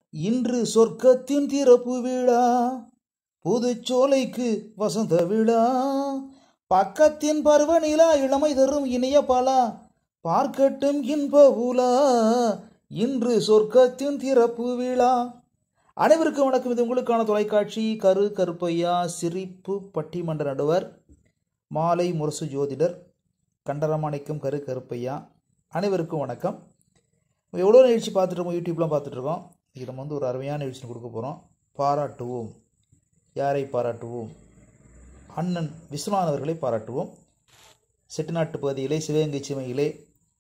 இன்று சொர்க்கத்தின் திறப்பு விழா புதுச்சோலைக்கு வசந்த விழா பக்கத்தின் பருவநிலா இளமை தரும் இனிய பலா பார்க்கட்டும் இன்ப உலா இன்று சொர்க்கத்தின் திறப்பு விழா அனைவருக்கும் வணக்கம் இது உங்களுக்கான தொலைக்காட்சி கரு கருப்பையா சிரிப்பு பட்டிமன்ற நடுவர் மாலை முரசு ஜோதிடர் கண்டரமாணிக்கம் கரு கருப்பையா அனைவருக்கும் வணக்கம் எவ்வளோ நிகழ்ச்சி பார்த்துட்டு யூடியூப்லாம் பார்த்துட்ருக்கோம் இது நம்ம வந்து ஒரு அருமையான நிகழ்ச்சி கொடுக்க போகிறோம் பாராட்டுவோம் யாரை பாராட்டுவோம் அண்ணன் விஸ்வநாதன் அவர்களை பாராட்டுவோம் செட்டிநாட்டு பகுதியிலே சிவகங்கை சீமையிலே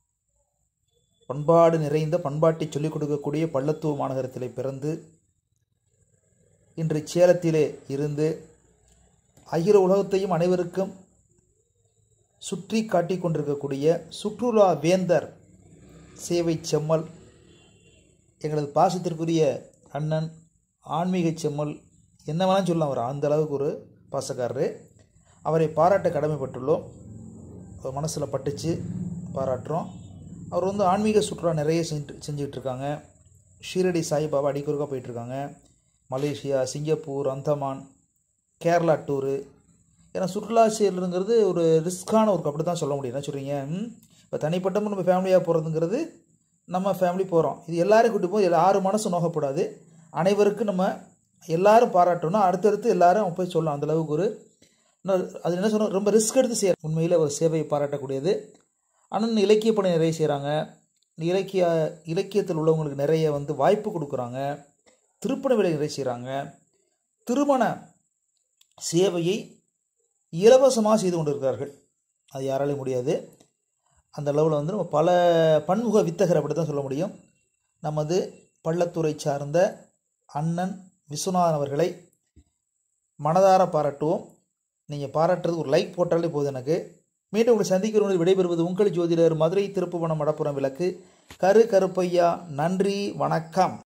பண்பாடு நிறைந்த பண்பாட்டை சொல்லிக் கொடுக்கக்கூடிய பள்ளத்தூர் மாநகரத்திலே பிறந்து இன்று சேலத்திலே இருந்து அகில உலகத்தையும் அனைவருக்கும் சுற்றி காட்டிக் கொண்டிருக்கக்கூடிய சுற்றுலா வேந்தர் சேவை செம்மல் எங்களது பாசத்திற்குரிய அண்ணன் ஆன்மீக செம்மல் என்ன வேணாலும் சொல்லலாம் அவர் அந்த அளவுக்கு ஒரு பாசக்காரரு அவரை பாராட்ட கடமைப்பட்டுள்ளோம் அவர் மனசில் பட்டுச்சு பாராட்டுறோம் அவர் வந்து ஆன்மீக சுற்றுலா நிறைய செஞ்சு செஞ்சுக்கிட்டு இருக்காங்க ஷீரடி சாய்பாபா அடிக்கொருக்கா போயிட்டுருக்காங்க Malaysia Singapore Andaman Kerala tour ஏன்னா சுற்றுலா செயலுங்கிறது ஒரு ரிஸ்க்கான ஒரு அப்படி தான் சொல்ல முடியும் என்ன சொல்கிறீங்க இப்போ தனிப்பட்ட நம்ம ஃபேமிலியாக போகிறதுங்கிறது நம்ம ஃபேமிலி போகிறோம் இது எல்லாரும் கூட்டி போய் யாரும் மனசு நோகப்படாது அனைவருக்கும் நம்ம எல்லாரும் பாராட்டணும் அடுத்தடுத்து எல்லாரும் போய் சொல்லலாம் அந்தளவுக்கு ஒரு அது என்ன சொன்ன ரொம்ப ரிஸ்க் எடுத்து செய்ய உண்மையில் ஒரு சேவையை பாராட்டக்கூடியது ஆனால் இலக்கிய பணி நிறைய செய்கிறாங்க இலக்கிய இலக்கியத்தில் உள்ளவங்களுக்கு நிறைய வந்து வாய்ப்பு கொடுக்குறாங்க திருப்பண வேலை நிறைய செய்கிறாங்க திருமண சேவையை இலவசமாக செய்து கொண்டிருக்கிறார்கள் அது யாராலையும் முடியாது அந்த அளவில் வந்து நம்ம பல பன்முக வித்தகர் அப்படி தான் சொல்ல முடியும் நமது பள்ளத்துறை சார்ந்த அண்ணன் விஸ்வநாதன் அவர்களை மனதார பாராட்டுவோம் நீங்கள் பாராட்டுறது ஒரு லைக் போட்டாலே போதும் எனக்கு மீண்டும் உங்களை சந்திக்கிறவங்க விடைபெறுவது உங்கள் ஜோதிடர் மதுரை திருப்புவனம் மடப்புறம் விளக்கு கரு கருப்பையா நன்றி வணக்கம்